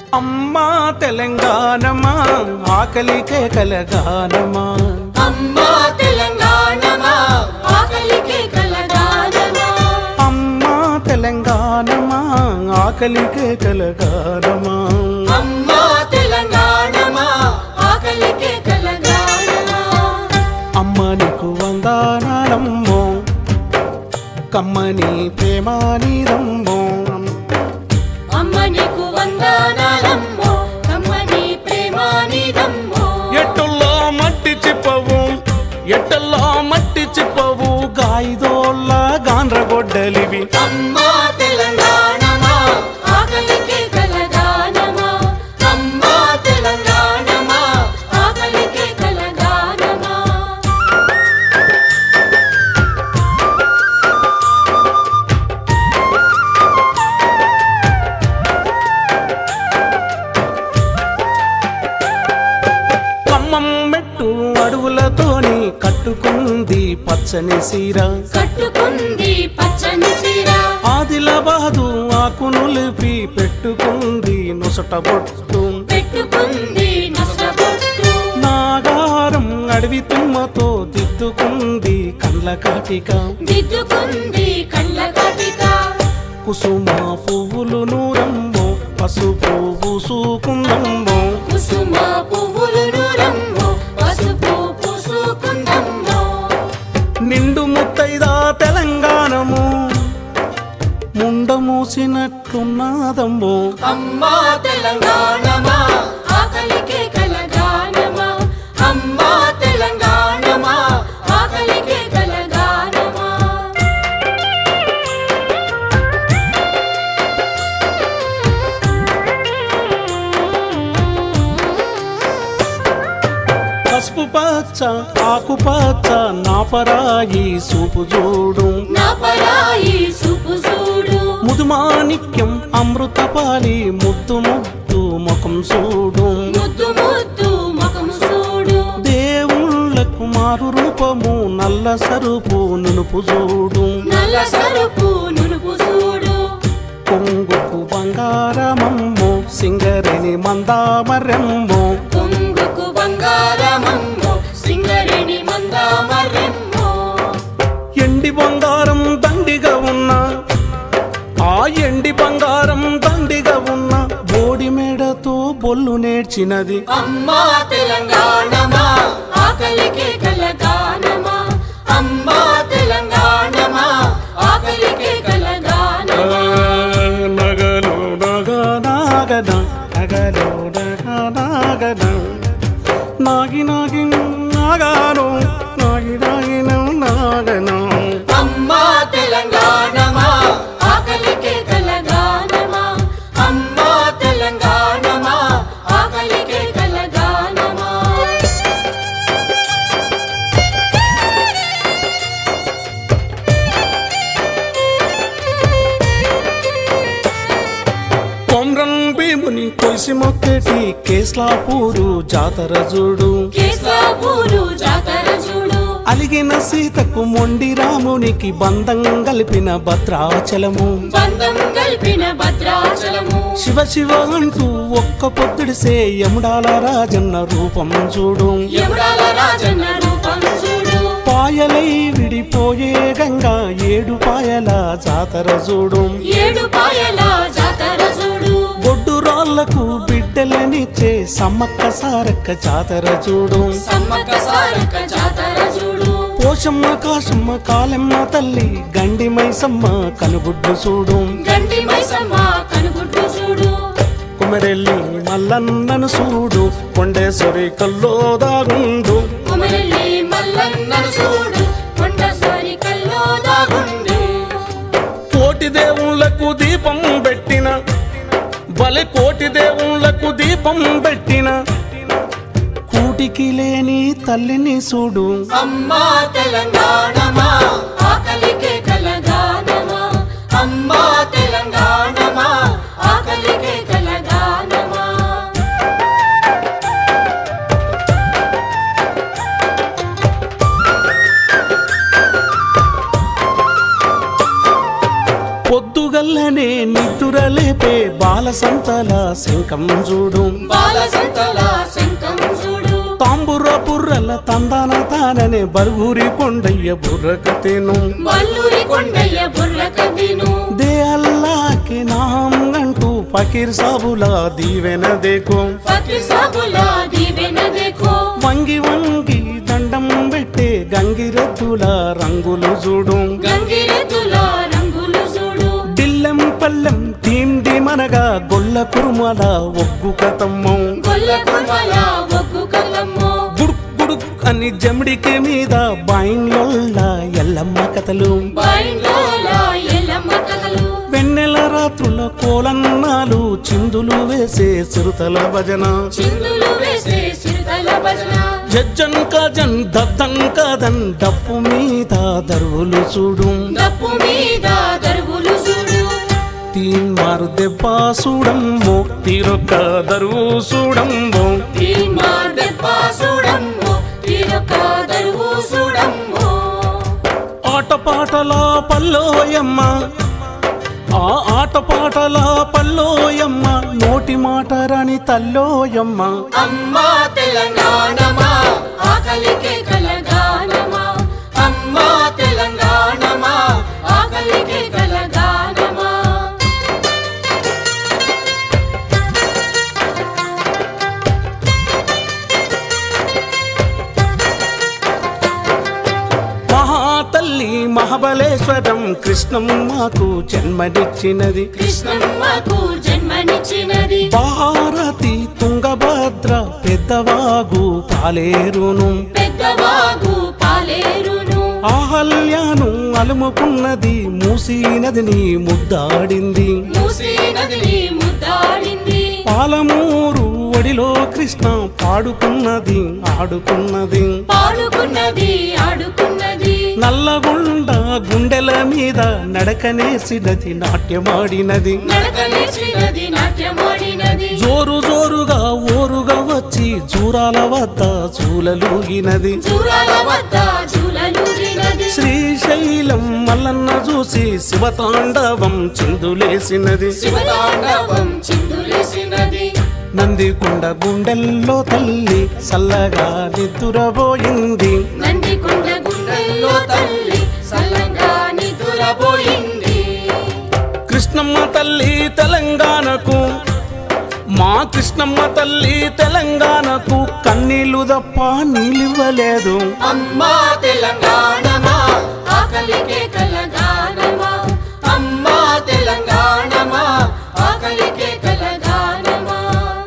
అమ్మా తెలంగాణమా ఆకలికే కలగానమా అమ్మా తెలంగాణమా ఆకలికే కలగానమా అమ్మా తెలంగాణమా ఆకలికే కలగానమా అమ్మా తెలంగాణమా ఆకలికే కలగానమా అమ్మ నీకు వందనాలమ్మో కమ్మని ప్రేమానిదమ్మో అమ్మ నీకు వందనాలమ్మో కమ్మని ప్రేమానిదమ్మో ఎట్టుల్లో మట్టి చిప్పవు ఎట్టల్లో మట్టి చిప్పవు గాయిదోళ్ళ గాండ్రగొడ్డలివి అమ్మా తెలంగాణమా ఆకలికే కలగానమా అమ్మా తెలంగాణమా ఆకలికే కలగానమా ఖమ్మం మెట్టు అడవులతోని కట్టుకుంది పచ్చని సీర కట్టుకుంది పచ్చని సీర ఆదిలాబాదు ఆకునులిపి పెట్టుకుంది నొసట బొట్టు పెట్టుకుంది నష్టపొట్టు నాగారం అడవి తుమ్మతో దిద్దుకుంది కండ్ల కాటిక దిద్దుకుంది కళ్ళ కటిక కుసుమ పువ్వులు నూరమ్మో పసుపు పూసుకుందమ్మో కుసుమ పువ్వులు నూరమ్మో పసుపు పూసుకుందమ్మో నిండు ముత్తైదా తెలంగాణము ముండ మూసినట్లున్నదమ్మో అమ్మా తెలంగాణమా ఆకలికే కలగానమా అమ్మా తెలంగాణమా ఆకలికే కలగానమా పసుపు పచ్చ ఆకుపచ్చ నాపరాయి సూపు చూడు నా పరాయి సుపు చూడు ముదుమాణిక్యం అమృతపాలి ముద్దు ముద్దు ముఖం చూడు ముద్దు ముద్దు ముఖం చూడు దేవుళ్ళకు మారు రూపము నల్ల సరుపు నునుపు చూడు నల్ల సరుపు నునుపు చూడు కొంగుకు బంగారమమ్మో సింగరిని మందామరెమ్మో కొంగుకు బంగారమమ్మో సింగరేణి మందామరెమ్మో ఎండి బంగారం దండిగా ఉన్న ఆ ఎండి బంగారం దండిగా ఉన్న బోడి మేడతో బొల్లు నేర్చినది అమ్మా తెలంగాణమా ఆకలికే కలగానమా అమ్మా తెలంగాణమా ఆకలికే ఆ, కలగానమా నగలు నగ నాగన నగలు నగ నాగన నాగి నాగి నాగాను నాగి నాగి నాగను అమ్మా తెలంగాణమా ఆకలికే కలగానమా అమ్మా తెలంగాణమా ఆకలికే కలగానమా కొమ్రం భీముని కొలిసి మొక్కటి కేస్లాపూరు జాతర చూడు కేశవూరు జాతర చూడు అలిగిన సీతకు మొండి రామునికి బంధం కలిపిన భద్రాచలము బంధం కలిపిన భద్రాచలము శివ శివ అంటూ ఒక్క పొద్దుడిసే యముడాల రాజన్న రూపం చూడు యముడాల రాజన్న రూపం చూడు పాయలై విడిపోయే గంగా ఏడు పాయల జాతర చూడు ఏడు పాయల జాతర చూడు బొడ్డు రాళ్లకు బిడ్డలనిచ్చే సమ్మక్క సారక్క జాతర చూడు సమ్మక్క సారక్క జాతర చూడు పోషమ్మ కాశమ్మ కాలమ్మ తల్లి గండి మైసమ్మ కనుగుడ్డు చూడు గండి మైసమ్మ కనుగుడ్డు చూడు కుమరెల్లి మల్లన్నను చూడు కొండేశ్వరి కల్లో దాగుండు కుమరెల్లి మల్లన్నను చూడు కొండసరి కల్లో దాగుండు కోటి దేవుళ్ళకు దీపం పెట్టిన బలి కోటి దేవుళ్ళకు దీపం పెట్టిన కూటికి లేని తల్లిని చూడు అమ్మా తెలంగాణమా ఆకలికే కలగానమా అమ్మా తెలంగాణమా ఆకలికే కలగానమా పొద్దుగల్లనే నిద్దురలేపే బా బాలసంతల శంఖం చూడు బాలసంతల శంఖం చూడు తాంబుర బుర్రల తందాన తాననే బరుగురి కొండయ్య బుర్రకతేను వల్లూరి కొండయ్య బుర్ర కదిను దే అల్లాకి నాం అంటూ ఫకీర్ సాబులా దీవెన దేకో ఫకీర్ సాబుల దీవెన దేఖో వంగి వంగి దండం పెట్టే గంగిరెద్దుల రంగులు చూడు గంగిరెద్దుల రంగులు చూడు డిల్లెం పల్లెం టీం మనగా గొల్ల కురుమల ఒగ్గు కతమ్మం గొల్ల కుర్మల ఒగ్గు కలమ్మో గుడుక్ గుడుక్ అని జమిడికి మీద బాయిన్లొల్ల ఎల్లమ్మ కథలు బైండ్లోల ఎల్లమ్మ కథలు వెన్నెల రాత్రుల కోలన్నాలు చిందులు వేసే చిరుతల భజన చిందులు వేసే చిరుతల భజన జజ్జన్ కాజన్ దద్దన్ కాదన్ డప్పు మీద దరువులు చూడు డప్పు మీద దరువులు చూడు తీన్ మారు దెబ్బ చూడమ్మో తీరొక్క దరువు చూడమ్మో తీమా దెబ్బ చూడమ్మో తీరొక్క దరువు చూడమ్మో ఆటపాటల పల్లోయమ్మ ఆ ఆటపాటల పల్లోయమ్మ నోటి మాట రాని తల్లోయమ్మ అమ్మా తెలంగాణమా ఆకలికే కలగానమా అమ్మా తెలంగాణమా ఆకలికే కలగానమా మహాతల్లి మహాబలేశ్వరం కృష్ణమ్మకు జన్మనిచ్చినది కృష్ణమ్మకు జన్మనిచ్చినది భారతి తుంగభద్ర పెద్దవాగు పాలేరును పెద్దవాగు పాలేరును ఆహల్యాను అలుముకున్నది మూసీ నదిని ముద్దాడింది మూసీ నదిని ముద్దాడింది పాలమూరు ఒడిలో కృష్ణ పాడుకున్నది ఆడుకున్నది పాడుకున్నది ఆడుకున్నది నల్లగొండ గుండెల మీద నడకనేసినది నాట్యమాడినది నడకలేచినది నాట్యమాడినది జోరు జోరుగా ఓరుగా వచ్చి జూరాల వద్ద చూలలూగినది చూరాల వద్ద జూలలూగినది శ్రీశైలం మల్లన్న చూసి శివతాండవం చిందులేసినది శివతాండవం చిందులేసినది నందికొండ గుండెల్లో తల్లి సల్లగా నిద్దురబోయింది నందికొండ గుండెల్లో తల్లి సల్లంగా నిద్రపోయింది కృష్ణమ్మ తల్లి తెలంగాణకు మా కృష్ణమ్మ తల్లి తెలంగాణకు కన్నీళ్లు తప్ప నీళ్ళివ్వలేదు అమ్మా తెలంగాణమా ఆకలికే కలగానమా అమ్మా తెలంగాణమా ఆకలికే కలగానమా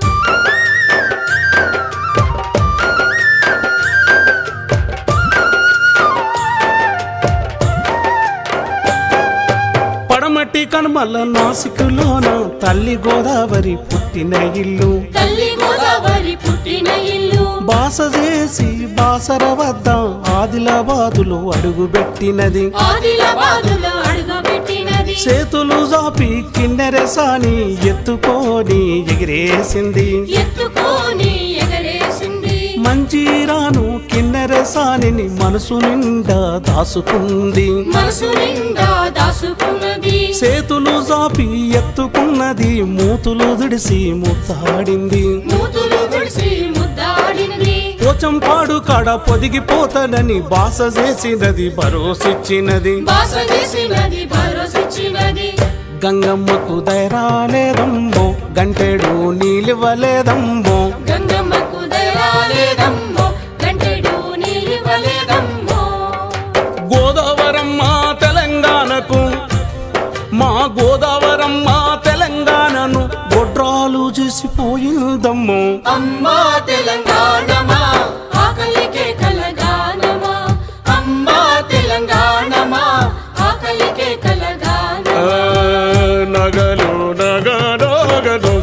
పడమటి కనుమల నాసికులోన తల్లి గోదావరి పుట్టిన ఇల్లు తల్లి గోదావరి పుట్టిన ఇల్లు బాస చేసి బాసర వద్ద ఆదిలాబాదులో అడుగుపెట్టినది ఆదిలాబాదులో అడుగుపెట్టినది చేతులు జాపి కిన్నెరసాని ఎత్తుకొని ఎగిరేసింది ఎత్తుకొని ఎగరేసింది మంజీరాను కిన్నెరసాని మనసు నిండా దాసుకుంది మనసు నిండా దాసుకున్నది చేతులు జాపి ఎత్తుకున్నది మూతులు దిడిసి ముత్తాడింది మూతులు గుడిసి ముద్దాడినది పోచంపాడు కాడ పొదిగిపోతానని బాస చేసినది భరోసిచ్చినది బాస చేసినది భరోసిచ్చినది గంగమ్మకు దైరాలేదమ్మో గంటెడు నీలివ్వలేదమ్మో గంగమ్మకు దయరాలేదమ్మో గంటెడు నీలివ్వలేదమ్మో గోదావరమ్మ తెలంగాణకు మా గోదావరమ్మ తెలంగాణను గొడ్రాలు చేసిపోయిందమ్మో అమ్మా తెలంగాణమా ఆకలికే కలగానమా అమ్మా తెలంగాణమా ఆకలికే ఆ, కలగానమా నగలు నగనగలు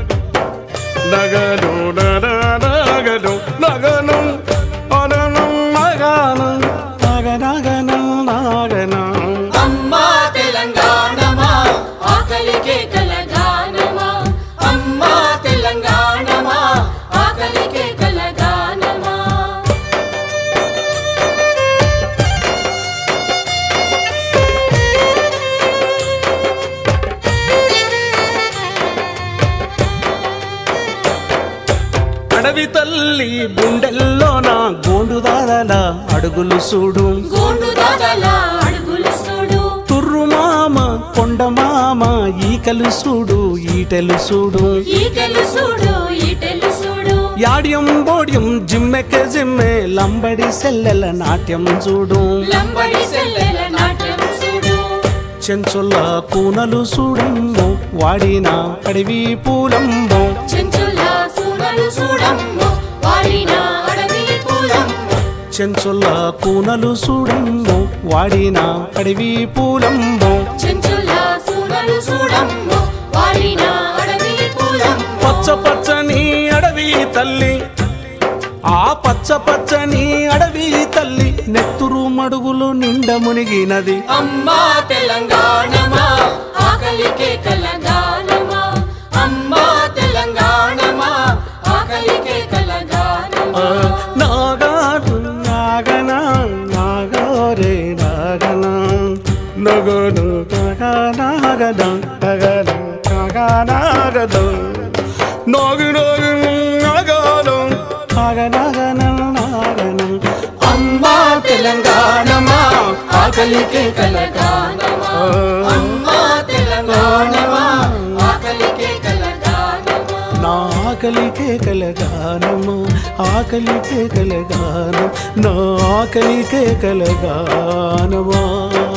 నగలు నగనగలు నగను అనను నగను నగనగను నగను అమ్మా తెలంగాణమా ఆకలికే కలగానమా అమ్మా తెలంగాణమా ఆకలికే కలగానమా అడవి తల్లి గుండెల్లో నా గోండు దాదాల అడుగులు చూడు గోండు దాదల అడుగులు చూడు తుర్రు మామ కొండ మామ ఈకలు చూడు ఈటెలు చూడు ఈటెలు చూడు ఈటెలు చూడు యాడ్యం బోడ్యం జిమ్మెకే జిమ్మె లంబడి సెల్లెల నాట్యం చూడు లంబడి సెల్లెల నాట్యం చూడు చెంచుల కూనలు చూడమ్మో వాడిన అడవి పూలంబో చెంచుల సూనలు చూడమ్మో వాడిన అడవి పూలమ్మో చెంచుల కూనలు చూడమ్మో వాడిన అడవి పూలంబో చెంచుల సూనలు చూడమ్మో వాడిన అడవి పూలమ్మో పచ్చ పచ్చని అడవి తల్లి ఆ పచ్చ పచ్చని అడవి తల్లి నెత్తురు మడుగులు నిండ మునిగినది అమ్మా తెలంగాణమా ఆకలికే కలగానమా అమ్మా తెలంగాణమా ఆకలికే ఆ, కలగానమా నాగాడు నాగన నాగోరే నాగన నగను నాగనాగద నగన నాగనాగద నాగు నాగు నాగాలు నాగనగన నాగన అమ్మా తెలంగాణమా ఆకలికే కలగానమా ఆ, అమ్మా తెలంగాణమా ఆకలికే కలగానమా నా ఆకలికే కలగానము ఆకలికే కలగానం నా ఆకలికే కలగానమా